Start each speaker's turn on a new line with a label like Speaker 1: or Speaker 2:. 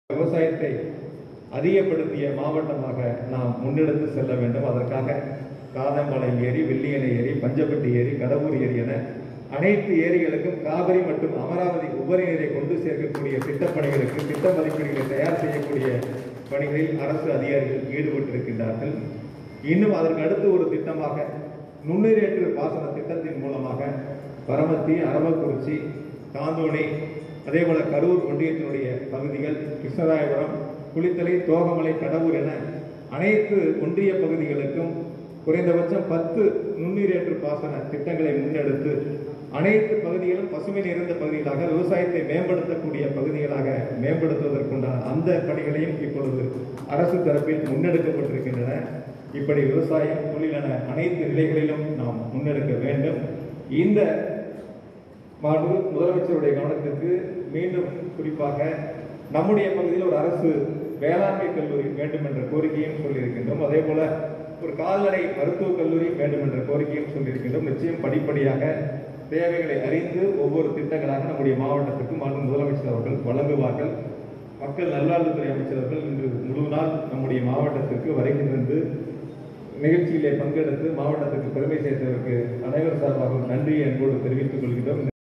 Speaker 1: விவசாயத்தை அதிகப்படுத்திய மாவட்டமாக நாம் முன்னெடுத்து செல்ல வேண்டும் அதற்காக காதமலை ஏரி வெள்ளியணை ஏரி பஞ்சப்பட்டி ஏரி கடவுர் ஏரி என அனைத்து ஏரிகளுக்கும் காவிரி மற்றும் அமராவதி உபரி நீரை கொண்டு சேர்க்கக்கூடிய திட்டப்பணிகளுக்கு திட்ட மதிப்பீடுகளை தயார் செய்யக்கூடிய பணிகளில் அரசு அதிகாரிகள் ஈடுபட்டிருக்கின்றார்கள் இன்னும் அதற்கு அடுத்து ஒரு திட்டமாக நுண்ணீரேற்று பாசன திட்டத்தின் மூலமாக பரமத்தி அரவக்குறிச்சி தாந்தோணி அதேபோல கரூர் ஒன்றியத்தினுடைய பகுதிகள் கிருஷ்ணராயபுரம் குளித்தலை தோகமலை கடவுர் என அனைத்து ஒன்றிய பகுதிகளுக்கும் குறைந்தபட்சம் பத்து நுண்ணீரேற்று பாசன திட்டங்களை முன்னெடுத்து அனைத்து பகுதிகளும் பசுமை நிறைந்த பகுதிகளாக விவசாயத்தை மேம்படுத்தக்கூடிய பகுதிகளாக மேம்படுத்துவதற்குண்டான அந்த பணிகளையும் இப்பொழுது அரசு தரப்பில் முன்னெடுக்கப்பட்டிருக்கின்றன இப்படி விவசாயம் தொழில் என அனைத்து நிலைகளிலும் நாம் முன்னெடுக்க வேண்டும் இந்த மாண்பு முதலமைச்சருடைய கவனத்திற்கு மீண்டும் குறிப்பாக நம்முடைய பகுதியில் ஒரு அரசு வேளாண்மை கல்லூரி வேண்டும் என்ற கோரிக்கையும் சொல்லியிருக்கின்றோம் அதே போல ஒரு கால்நடை மருத்துவக் கல்லூரி வேண்டும் என்ற கோரிக்கையும் சொல்லியிருக்கின்றோம் நிச்சயம் படிப்படியாக தேவைகளை அறிந்து ஒவ்வொரு திட்டங்களாக நம்முடைய மாவட்டத்திற்கு மாண்பு முதலமைச்சர் அவர்கள் வழங்குவார்கள் மக்கள் நல்வாழ்வுத்துறை அமைச்சர் அவர்கள் இன்று முழு நாள் நம்முடைய மாவட்டத்திற்கு வருகை தந்து நிகழ்ச்சியிலே பங்கெடுத்து மாவட்டத்துக்கு பெருமை சேர்த்ததற்கு அனைவர் சார்பாகவும் நன்றியை அன்போடு தெரிவித்துக் கொள்கிறோம்